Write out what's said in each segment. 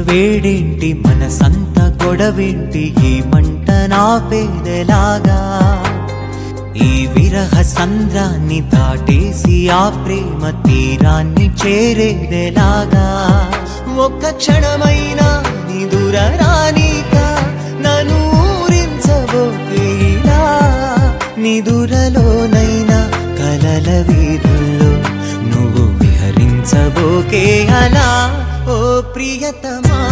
వేడేంటి మనసంత గొడవేంటి ఈ మంట నా పేదలాగా ఈ విరహ సంద్రాన్ని దాటేసి ఆ ప్రేమ తీరాన్ని చేరేదెలాగా ఒక్క క్షణమైనా నిదుర రానిక నన్ను ఊరించబోకేలా నిదురలోనైనా కలల వీధుల్లో నువ్వు విహరించబోకే అలా ఓ ప్రియతమా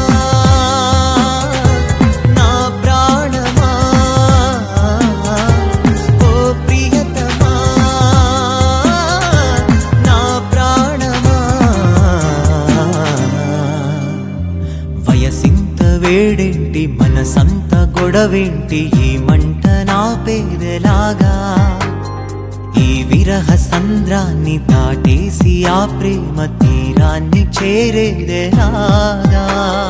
నా ప్రాణమా ఓ ప్రియతమా నా ప్రాణమా వయసింత వేడేంటి మనసంత గొడవేంటి ఈ మంట నా పేదలాగా ఈ విరహ సంద్రాన్ని దాటేసి ఆ ప్రేమ తీరాన్ని చేరేదెలాగా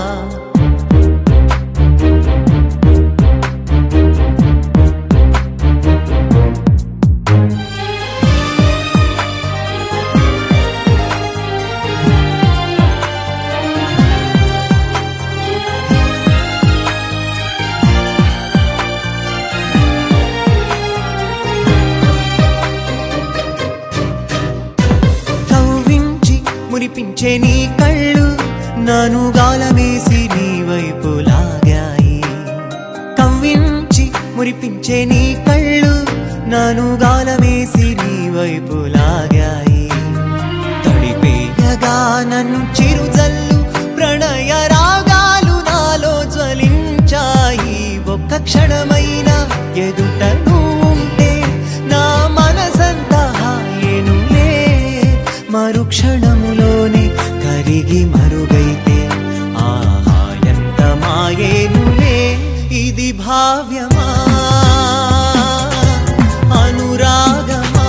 కవ్వించి మురిపించే నీ కళ్ళు నన్ను గాలమేసి నీ వైపు లాగాయి కవ్వించి మురిపించే నీ కళ్ళు నన్ను గాలమేసి నీ వైపు లాగాయి తడిపేయగా నన్ను చిరుజల్లు ప్రణయ రాగాలు నాలో జ్వలించాయి ఒక్క క్షణమైన ఎదుట ఉంటే నా మనసంతా హాయేనులే మరు క్షణములోనే కరిగి మరుగైతే ఆహా ఎంత మాయేనులే ఇది భావ్యమా అనురాగమా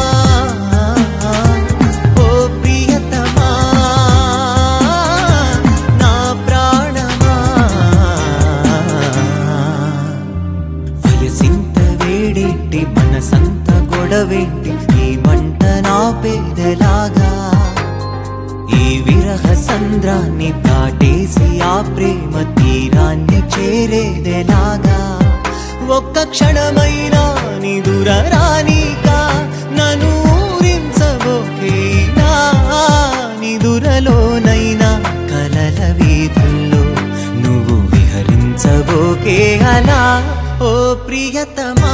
ఓ ప్రియతమా నా ప్రాణమా వయసింత వేడేంటి మనసంత గొడవేంటి ఈ మంట నా పేదలాగా ఈ విరహ సంద్రాన్ని దాటేసి ఆ ప్రేమ తీరాన్ని చేరేదెలాగా ఒక్క క్షణమైనా నిదుర రానిక నన్ను ఊరించబోకేనా నిదురలోనైనా కలల వీధుల్లో నువ్వు విహరించబోకే అలా ఓ ప్రియతమా